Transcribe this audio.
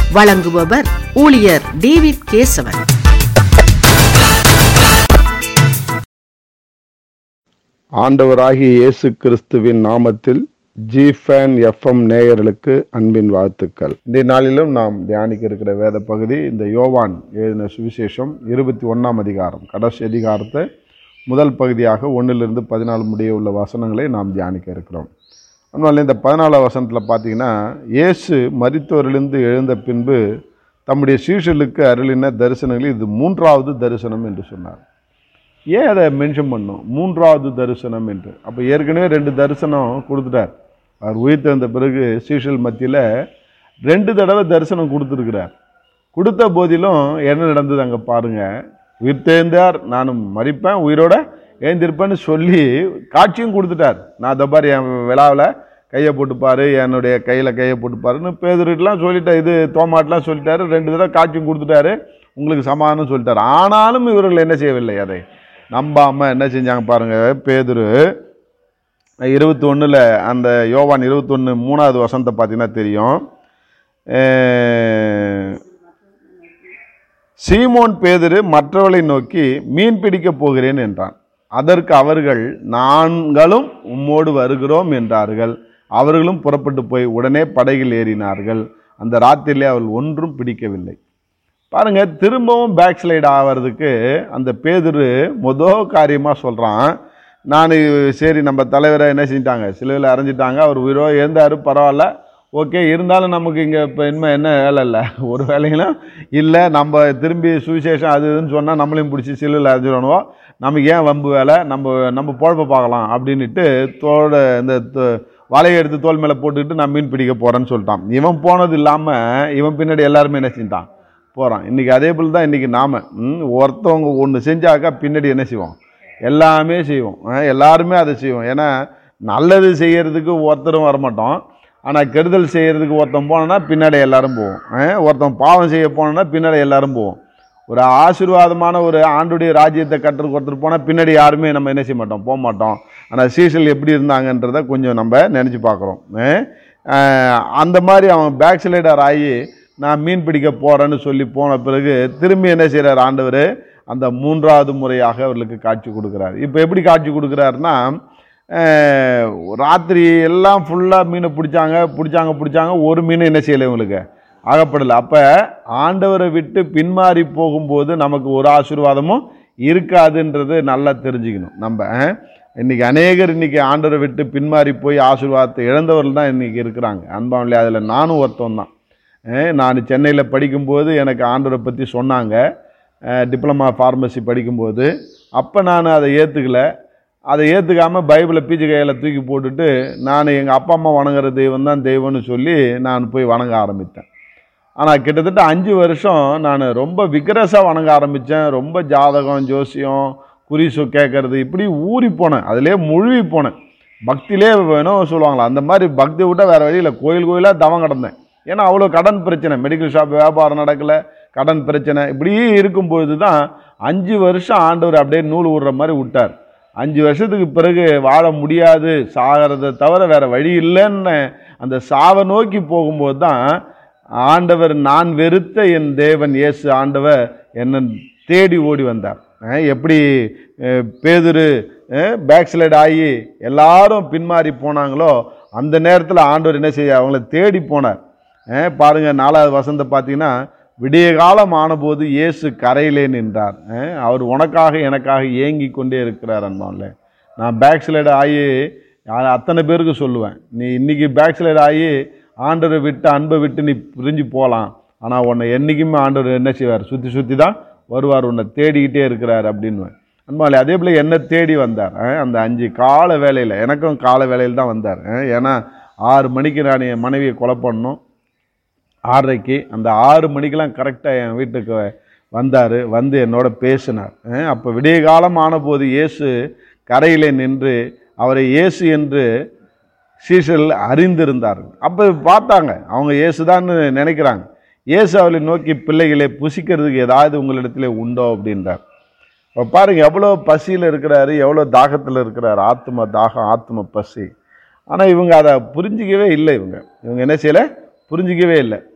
வழங்குபவர் ஊழியர் டேவிட் கேசவன் ஆண்டவராகிய இயேசு கிறிஸ்துவின் நாமத்தில் ஜிஃபேன் எஃப்எம் நேயர்களுக்கு அன்பின் வாழ்த்துக்கள் இந்த நாளிலும் நாம் தியானிக்க இருக்கிற வேத பகுதி இந்த யோவான் எழுதின சுவிசேஷம் இருபத்தி ஒன்றாம் அதிகாரம் கடைசி அதிகாரத்தை முதல் பகுதியாக ஒன்றிலிருந்து பதினாலு முடிய உள்ள வசனங்களை நாம் தியானிக்க இருக்கிறோம் அதனால் இந்த பதினாலாம் வசனத்தில் பார்த்தீங்கன்னா இயேசு மரித்தோரிலிருந்து எழுந்த பின்பு தம்முடைய சீஷர்களுக்கு அருளின தரிசனங்களில் இது மூன்றாவது தரிசனம் என்று சொன்னார் ஏன் அதை மென்ஷன் பண்ணும் மூன்றாவது தரிசனம் என்று அப்போ ஏற்கனவே ரெண்டு தரிசனம் கொடுத்துட்டார் அவர் உயிர்த்தெழுந்த பிறகு சீஷல் மத்தியில் ரெண்டு தடவை தரிசனம் கொடுத்துருக்கிறார் கொடுத்த போதிலும் என்ன நடந்தது அங்கே பாருங்கள் உயிர்த்தெழுந்தார் நானும் மறிப்பேன் உயிரோட எழுந்திருப்பேன்னு சொல்லி காட்சியும் கொடுத்துட்டார் நான் அதை பாரு என் விழாவில் கையை போட்டுப்பாரு என்னுடைய கையில் கையை போட்டுப்பாருன்னு பேதுருட்டெலாம் சொல்லிட்டார் இது தோமாட்டெலாம் சொல்லிட்டாரு ரெண்டு தடவை காட்சியும் கொடுத்துட்டாரு உங்களுக்கு சமாதானம் சொல்லிட்டாரு ஆனாலும் இவர்கள் என்ன செய்யவில்லை அதை நம்பாமல் என்ன செஞ்சாங்க பாருங்கள் பேதுரு இருபத்தி ஒன்றில் அந்த யோவான் இருபத்தொன்று மூணாவது வசனத்தை பார்த்தீங்கன்னா தெரியும் அஹ், சீமோன் பேதுரு மற்றவர்களை நோக்கி மீன் பிடிக்கப் போகிறேன் என்றான் அதற்கு அவர்கள் நாங்களும் உம்மோடு வருகிறோம் என்றார்கள் அவர்களும் புறப்பட்டு போய் உடனே படகில் ஏறினார்கள் அந்த ராத்திரிலே அவர்கள் ஒன்றும் பிடிக்கவில்லை பாருங்க திரும்பவும் பேக் ஸ்லைடு ஆகிறதுக்கு அந்த பேதுரு மொதல் காரியமாக சொல்கிறான் நான் சரி நம்ம தலைவரை என்ன செஞ்சிட்டாங்க சிலுவையில் அரைஞ்சிட்டாங்க அவர் உயிரோ இருந்தார் பரவாயில்ல ஓகே இருந்தாலும் நமக்கு இங்கே இப்போ இனிமேல் என்ன வேலை இல்லை ஒரு வேலைகளும் இல்லை நம்ம திரும்பி சுவிசேஷம் அது இதுன்னு சொன்னால் நம்மளையும் பிடிச்சி சிலுவையில் அரைஞ்சிடணும் நமக்கு ஏன் வம்பு வேலை நம்ம நம்ம பொழப்ப பார்க்கலாம் அப்படின்ட்டு தோட இந்த தோ- வலையை எடுத்து தோல் மேலே போட்டுக்கிட்டு நான் மீன் பிடிக்க போகிறேன்னு சொல்லிட்டான் இவன் போனது இல்லாமல் இவன் பின்னாடி எல்லாருமே என்ன செஞ்சிட்டான் போகிறான் இன்றைக்கி அதே போல் தான் இன்றைக்கி நாம் ஒருத்தவங்க ஒன்று செஞ்சாக்கா பின்னாடி என்ன செய்வோம் எல்லாமே செய்வோம் அஹ் எல்லாருமே அதை செய்வோம் ஏன்னா நல்லது செய்யறதுக்கு ஒருத்தரும் வரமாட்டோம் ஆனால் கெடுதல் செய்யறதுக்கு ஒருத்தன் போனோன்னா பின்னாடி எல்லாரும் போவோம் அஹ் ஒருத்தன் பாவம் செய்ய போனோன்னா பின்னாடி எல்லாரும் போவோம் ஒரு ஆசீர்வாதமான ஒரு ஆண்டுடைய ராஜ்யத்தை கட்டுறதுக்கு ஒருத்தர் போனால் பின்னாடி யாருமே நம்ம என்ன செய்ய மாட்டோம் போக மாட்டோம் ஆனால் சீசல் எப்படி இருந்தாங்கன்றதை கொஞ்சம் நம்ம நினச்சி பார்க்குறோம் அந்த மாதிரி அவன் பேக் ஸ்லைடர் ஆகி நான் மீன் பிடிக்க போகிறேன்னு சொல்லி போன பிறகு திரும்பி என்ன செய்கிறார் ஆண்டவர் அந்த மூன்றாவது முறையாக அவர்களுக்கு காட்சி கொடுக்குறார் இப்போ எப்படி காட்சி கொடுக்குறாருன்னா அஹ், ராத்திரி எல்லாம் ஃபுல்லாக மீனை பிடிச்சாங்க பிடிச்சாங்க பிடிச்சாங்க ஒரு மீன் என்ன செய்யலை இவங்களுக்கு ஆகப்படலை அப்போ ஆண்டவரை விட்டு பின்மாறி போகும்போது நமக்கு ஒரு ஆசீர்வாதமும் இருக்காதுன்றது நல்லா தெரிஞ்சுக்கணும் நம்ம அஹ், இன்னைக்கு அநேகர் இன்னைக்கு ஆண்டவரை விட்டு பின்மாறி போய் ஆசீர்வாதத்தை இழந்தவர்கள் தான் இன்னைக்கு இருக்கிறாங்க அன்பாவிலே அதில் நானும் ஒருத்தன் தான் அஹ் நான் சென்னையில் படிக்கும்போது எனக்கு ஆண்டவரை பற்றி சொன்னாங்க டிப்ளமா ஃபார்மசி படிக்கும்போது அப்போ நான் அதை ஏற்றுக்கல அதை ஏற்றுக்காமல் பைபிளை பீச்சு கையில் தூக்கி போட்டுட்டு நான் எங்கள் அப்பா அம்மா வணங்குற தெய்வம் தான் தெய்வம்னு சொல்லி நான் போய் வணங்க ஆரம்பித்தேன் ஆனால் கிட்டத்தட்ட அஞ்சு வருஷம் நான் ரொம்ப விக்ரஸாக வணங்க ஆரம்பித்தேன் ரொம்ப ஜாதகம் ஜோசியம் குறிசு கேட்கறது இப்படி ஊறி போனேன் அதிலே முழுகி போனேன் பக்தியிலே வேணும் சொல்லுவாங்களா அந்த மாதிரி பக்தி விட்டா வேறு வழியில் கோயில் கோயிலாக தவம் கிடந்தேன் ஏன்னா அவ்வளோ கடன் பிரச்சனை மெடிக்கல் ஷாப் வியாபாரம் நடக்கலை கடன் பிரச்சனை இப்படியே இருக்கும்பொழுது தான் அஞ்சு வருஷம் ஆண்டவர் அப்படியே நூல் விடுற மாதிரி விட்டார் அஞ்சு வருஷத்துக்கு பிறகு வாழ முடியாது சாகிறத தவிர வேற வழி இல்லைன்னு அந்த சாவை நோக்கி போகும்போது தான் ஆண்டவர் நான் வெறுத்த என் தேவன் இயேசு ஆண்டவர் என்னை தேடி ஓடி வந்தார் அஹ் எப்படி அஹ் பேதுரு பேக் ஸ்லைட் ஆகி எல்லாரும் பின்மாறி போனாங்களோ அந்த நேரத்தில் ஆண்டவர் என்ன செய்ய அவங்கள தேடி போனார் அஹ் பாருங்க நாலாவது வசந்த பார்த்தீங்கன்னா விடிய காலம் ஆனபோது இயேசு கரையிலே நின்றார் அஹ் அவர் உனக்காக எனக்காக ஏங்கி கொண்டே இருக்கிறார் அன்பான்ல நான் பேக் ஸ்லைடு ஆகி யா- அத்தனை பேருக்கு சொல்லுவேன் நீ இன்னைக்கு பேக் ஸ்லைடு ஆகி ஆண்டவரை விட்டு அன்பை விட்டு நீ பிரிஞ்சு போகலாம் ஆனால் உன்னை என்றைக்குமே ஆண்டவர் என்ன செய்வார் சுற்றி சுற்றி தான் வருவார் உன்னை தேடிக்கிட்டே இருக்கிறார் அப்படின்னுவேன் அன்பாலே அதே போல் என்ன தேடி வந்தார் அஹ் அந்த அஞ்சு கால வேலையில் எனக்கும் கால வேலையில் தான் வந்தார் அஹ் ஏன்னா ஆறு மணிக்கு நான் என் மனைவியை கொலை பண்ணணும் ஆறரைக்கு அந்த ஆறு மணிக்கெல்லாம் கரெக்டாக என் வீட்டுக்கு வந்தார் வந்து என்னோட பேசினார் அப்போ விடிய காலம் ஆனபோது இயேசு கரையிலே நின்று அவரை இயேசு என்று சீசர்கள் அறிந்திருந்தார்கள் அப்போ பார்த்தாங்க அவங்க இயேசுதான்னு நினைக்கிறாங்க இயேசு அவளை நோக்கி பிள்ளைகளை புசிக்கிறதுக்கு ஏதாவது உங்களிடத்துல உண்டோ அப்படின்றார் இப்போ பாருங்க எவ்வளோ பசியில் இருக்கிறாரு எவ்வளோ தாகத்தில் இருக்கிறாரு ஆத்ம தாகம் ஆத்ம பசி ஆனால் இவங்க அதை புரிஞ்சிக்கவே இல்லை இவங்க இவங்க என்ன செய்யலை புரிஞ்சிக்கவே இல்லை